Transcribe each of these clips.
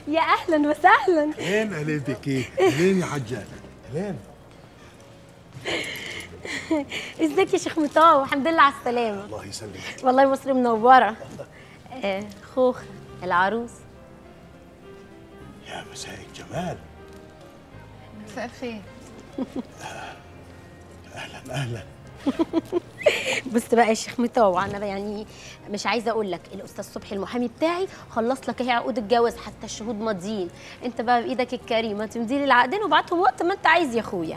يا اهلا وسهلا اهلين اهلين بك اهلين يا حجة اهلين ازيك يا شيخ مطاوع الحمد لله على السلامه الله يسلمك والله مصر منوره آه خوخ العروس يا مساء الجمال مساء الخير اهلا اهلا بص بقى يا شيخ مطاوع انا يعني مش عايزه اقول لك الاستاذ صبحي المحامي بتاعي خلص لك اهي عقود الجواز حتى الشهود ماضيين انت بقى بايدك الكريمه تمضي لي العقدين وابعتهم وقت ما انت عايز يا اخويا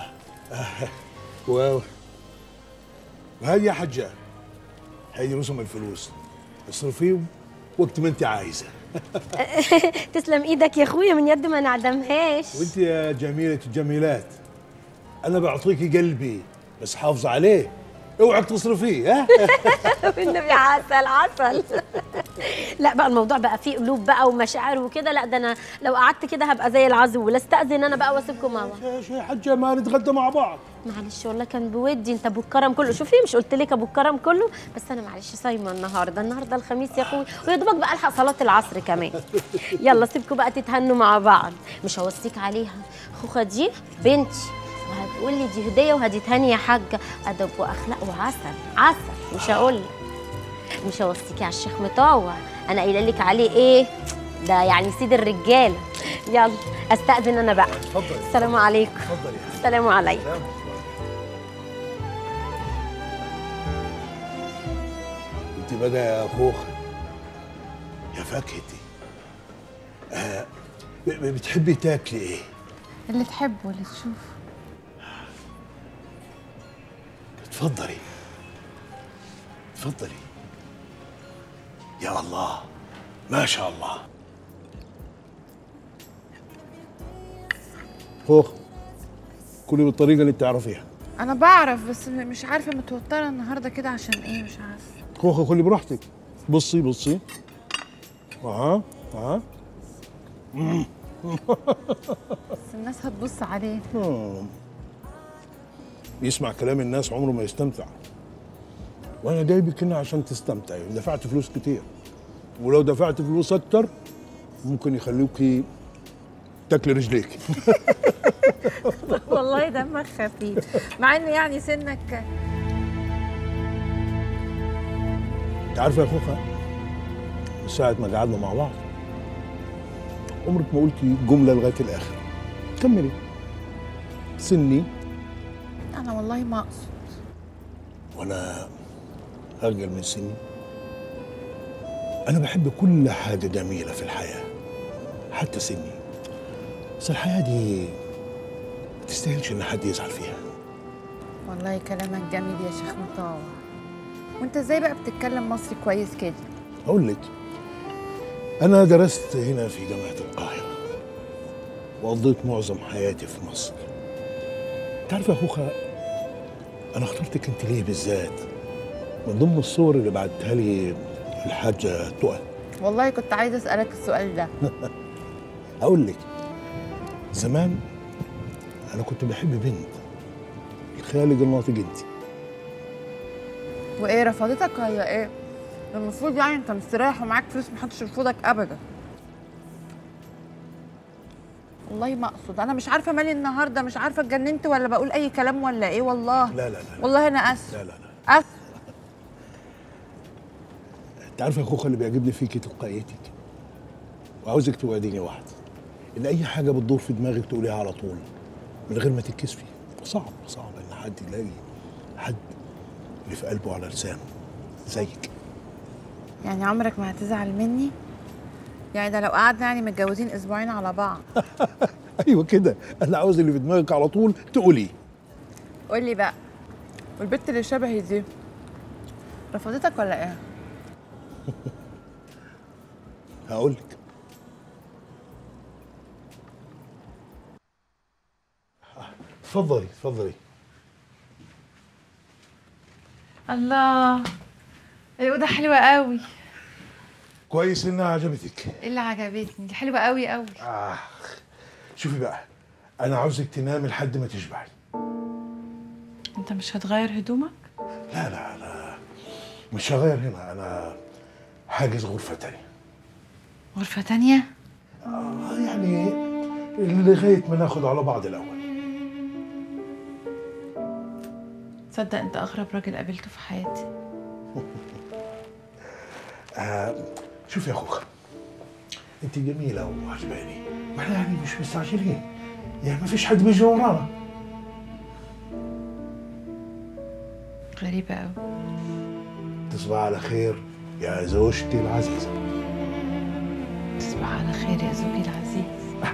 و وهذه يا حجة هذه رسم الفلوس اصرفيهم وقت ما انت عايزه تسلم ايدك يا اخويا من يد ما نعدمهاش وانت يا جميلة الجميلات انا بعطيكي قلبي بس حافظ عليه اوعك تصرفيه ها والنبي عسل عسل لا بقى الموضوع بقى فيه قلوب بقى ومشاعر وكده لا ده انا لو قعدت كده هبقى زي العزول استاذن انا بقى واسيبكم مع بعض يا شي حجة ما نتغدى مع بعض معلش والله كان بودي انت ابو الكرم كله شوفي مش قلت لك ابو الكرم كله بس انا معلش صايمه النهارده النهارده الخميس يا اخوي ويا دوبك بقى الحق صلاه العصر كمان يلا سيبكم بقى تتهنوا مع بعض مش هوصيك عليها خوخه دي بنتي وهتقول لي دي هديه وهديتهاني يا حاجه ادب واخلاق وعسل عسل مش هقول لك مش هوصيكي على الشيخ مطاوع انا قايله لك عليه ايه ده يعني سيد الرجاله يلا استاذن انا بقى اتفضلي السلام عليكم اتفضلي يا حجة السلام عليكم سلام. انت بقى يا خوخ يا فاكهتي آه ب- ب- بتحبي تاكلي ايه؟ اللي تحبه اللي تشوفه اتفضلي اتفضلي يا الله ما شاء الله خوخ كلي بالطريقة اللي بتعرفيها انا بعرف بس م- مش عارفه متوتره النهارده كده عشان ايه مش عارفه خوخة كلي براحتك بصي بصي اها اها بس الناس هتبص عليه مم. يسمع كلام الناس عمره ما يستمتع وانا جايبك هنا عشان تستمتعي دفعت فلوس كتير ولو دفعت فلوس اكتر ممكن يخلوكي تاكلي رجليك والله دمك خفيف مع انه يعني سنك انت عارفه يا خوخه من ساعه ما قعدنا مع بعض عمرك ما قلتي جمله لغايه الاخر كملي سني انا والله ما اقصد وانا ارجل من سني انا بحب كل حاجه جميله في الحياه حتى سني بس الحياه دي ما تستاهلش ان حد يزعل فيها والله كلامك جميل يا شيخ مطاوع وانت ازاي بقى بتتكلم مصري كويس كده اقول لك انا درست هنا في جامعه القاهره وقضيت معظم حياتي في مصر تعرف يا خوخه انا اخترتك انت ليه بالذات من ضمن الصور اللي بعتها لي الحاجه تقى والله كنت عايزه اسالك السؤال ده اقول لك زمان انا كنت بحب بنت الخالق الناطق انت وايه رفضتك ولا ايه المفروض يعني انت مستريح ومعاك فلوس محدش يرفضك ابدا والله ما اقصد انا مش عارفه مالي النهارده مش عارفه اتجننت ولا بقول اي كلام ولا ايه والله لا لا لا لا والله انا اسف لا لا, لا. اسف انت عارف يا خوخه اللي بيعجبني فيكي تلقائيتك وعاوزك توعديني واحد ان اي حاجه بتدور في دماغك تقوليها على طول من غير ما تتكسفي صعب صعب ان حد يلاقي حد اللي في قلبه على لسانه زيك يعني عمرك ما هتزعل مني يعني ده لو قعدنا يعني متجوزين اسبوعين على بعض ايوه كده انا عاوز اللي في دماغك على طول تقوليه قول لي بقى والبت اللي شبهي دي رفضتك ولا ايه هقول لك اتفضلي اتفضلي الله الأوضة حلوة قوي كويس انها عجبتك ايه اللي عجبتني دي حلوة قوي قوي آه. شوفي بقى انا عاوزك تنامي لحد ما تشبعي انت مش هتغير هدومك لا لا لا مش هغير هنا انا حاجز غرفه تانية غرفة تانية آه يعني لغايه ما ناخد على بعض الاول تصدق انت اغرب راجل قابلته في حياتي آه شوف يا اخوخ انت جميله وعجباني واحنا يعني مش مستعجلين يعني ما فيش حد بيجي ورانا غريبة قوي تصبح على خير يا زوجتي العزيزه تصبح على خير يا زوجي العزيز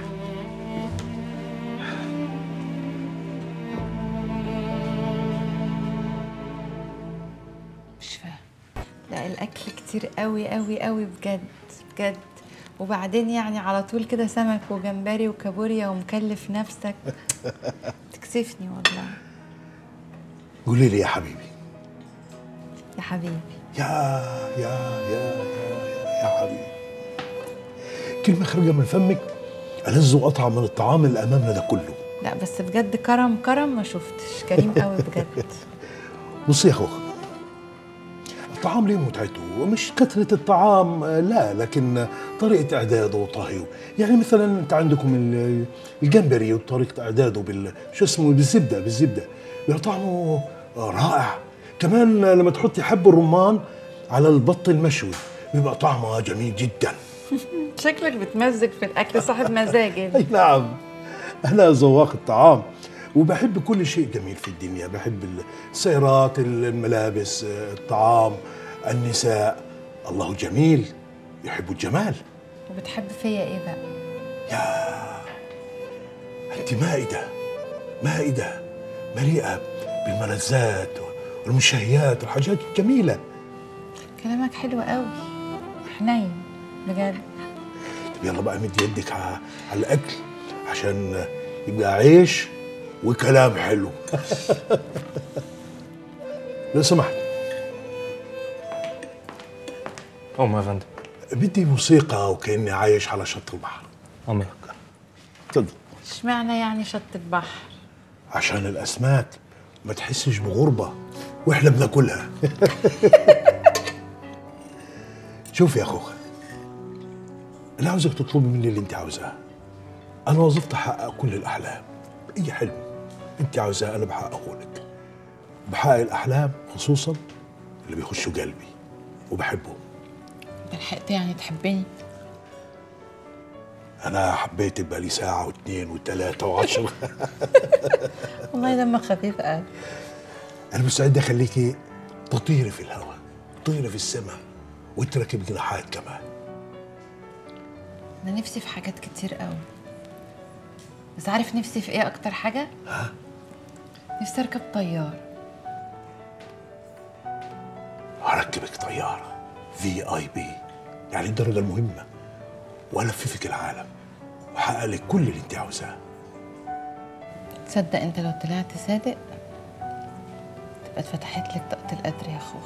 مش فاهم لا الاكل كتير قوي قوي قوي بجد بجد وبعدين يعني على طول كده سمك وجمبري وكابوريا ومكلف نفسك تكسفني والله قولي لي يا حبيبي يا حبيبي يا يا يا يا يا, يا حبيبي كلمة خارجة من فمك ألذ وأطعم من الطعام اللي أمامنا ده كله لا بس بجد كرم كرم ما شفتش كريم قوي بجد بصي يا أخوك الطعام ليه متعته ومش كثرة الطعام آه، لا لكن طريقة إعداده وطهيه يعني مثلا أنت عندكم ال- الجمبري وطريقة إعداده بال شو اسمه بالزبدة بالزبدة بيبقى طعمه آه، رائع كمان لما تحطي حب الرمان على البط المشوي بيبقى طعمه جميل جدا شكلك بتمزج في الاكل صاحب مزاج انت. اي نعم انا ذواق الطعام وبحب كل شيء جميل في الدنيا بحب السيارات الملابس الطعام النساء الله جميل يحب الجمال وبتحب فيا ايه بقى انت مائده مائده مليئه بالملذات والمشهيات والحاجات الجميله كلامك حلو قوي حنين بجد طب يلا بقى مد يدك ع- على الاكل عشان يبقى عيش وكلام حلو لو سمحت أم يا فندم بدي موسيقى وكاني عايش على شط البحر أمي تفضل اشمعنى يعني شط البحر عشان الاسماك ما تحسش بغربه واحنا بناكلها شوف يا اخوخ انا عاوزك تطلبي مني اللي انت عاوزاه انا وظيفتي احقق كل الاحلام اي حلم انت عاوزاه انا بحققه لك بحقق الاحلام خصوصا اللي بيخشوا قلبي وبحبهم لحقت يعني تحبني انا حبيت يبقى لي ساعه واثنين وثلاثه وعشرة والله دمك خفيف قوي انا مستعد اخليكي تطيري في الهواء تطيري في السماء وتركب جناحات كمان انا نفسي في حاجات كتير قوي بس عارف نفسي في ايه اكتر حاجه ها نفسي اركب طياره هركبك طياره في اي بي يعني الدرجه المهمه والففك العالم واحقق لك كل اللي انت عاوزاه تصدق انت لو طلعت صادق تبقى اتفتحت لك طاقه القدر يا خوخ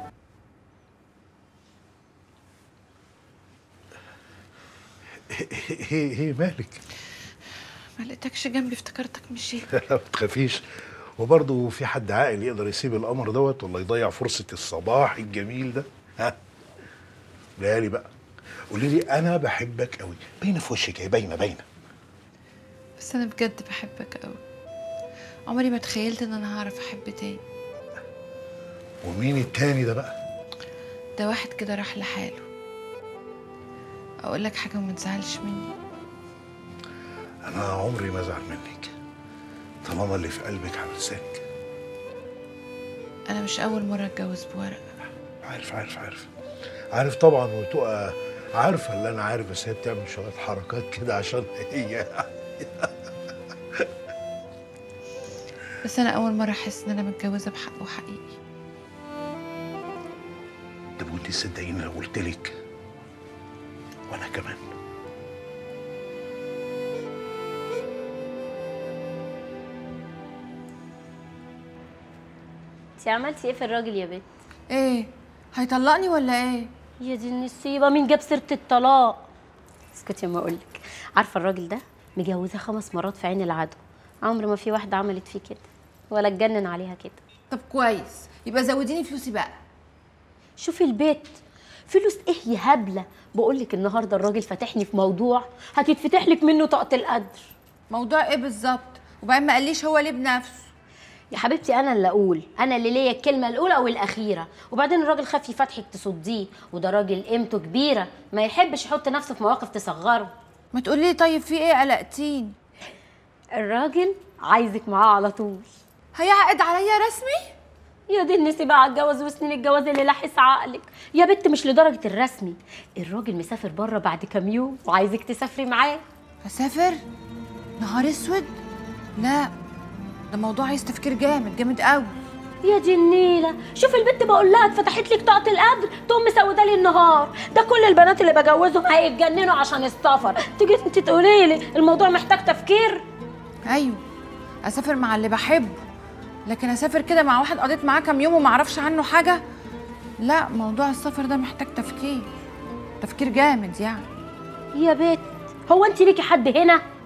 هي هي مالك ما لقيتكش جنبي افتكرتك مشيت ما تخافيش وبرضه في حد عاقل يقدر يسيب القمر دوت ولا يضيع فرصه الصباح الجميل ده ها ليالي بقى قولي لي انا بحبك قوي باينه في وشك اهي باينه باينه بس انا بجد بحبك قوي عمري ما تخيلت ان انا هعرف احب تاني ومين التاني ده بقى ده واحد كده راح لحاله اقول لك حاجه وما تزعلش مني انا عمري ما ازعل منك طالما اللي في قلبك على لسانك انا مش اول مره اتجوز بورق عارف عارف عارف عارف طبعا وتبقى عارفه اللي انا عارف بس هي بتعمل شويه حركات كده عشان هي بس انا اول مره احس ان انا متجوزه بحق وحقيقي طب وانت تصدقيني لو قلت لك وانا كمان انت عملتي ايه في الراجل يا بنت ايه هيطلقني ولا ايه يا دي النصيبه مين جاب سيره الطلاق اسكتي يا ما اقول لك عارفه الراجل ده مجوزاه خمس مرات في عين العدو عمر ما في واحده عملت فيه كده ولا اتجنن عليها كده طب كويس يبقى زوديني فلوسي بقى شوفي البيت فلوس ايه يا هبله بقول لك النهارده الراجل فاتحني في موضوع هتتفتح لك منه طاقه القدر موضوع ايه بالظبط وبعدين ما قاليش هو ليه بنفسه يا حبيبتي انا اللي اقول انا اللي ليا الكلمه الاولى والاخيره وبعدين الراجل خاف يفتحك تصديه وده راجل قيمته كبيره ما يحبش يحط نفسه في مواقف تصغره ما تقولي لي طيب في ايه قلقتين الراجل عايزك معاه على طول هيعقد عليا رسمي يا دي النسي بقى على الجواز وسنين الجواز اللي لاحس عقلك يا بنت مش لدرجه الرسمي الراجل مسافر بره بعد كام يوم وعايزك تسافري معاه هسافر نهار اسود لا ده موضوع عايز تفكير جامد جامد قوي يا دي النيلة شوف البنت بقول لها اتفتحت لك طاقة القدر تقوم مسودة لي النهار ده كل البنات اللي بجوزهم هيتجننوا عشان السفر تيجي انت تقولي لي الموضوع محتاج تفكير ايوه اسافر مع اللي بحبه لكن اسافر كده مع واحد قضيت معاه كام يوم وما اعرفش عنه حاجه لا موضوع السفر ده محتاج تفكير تفكير جامد يعني يا بنت هو انت ليكي حد هنا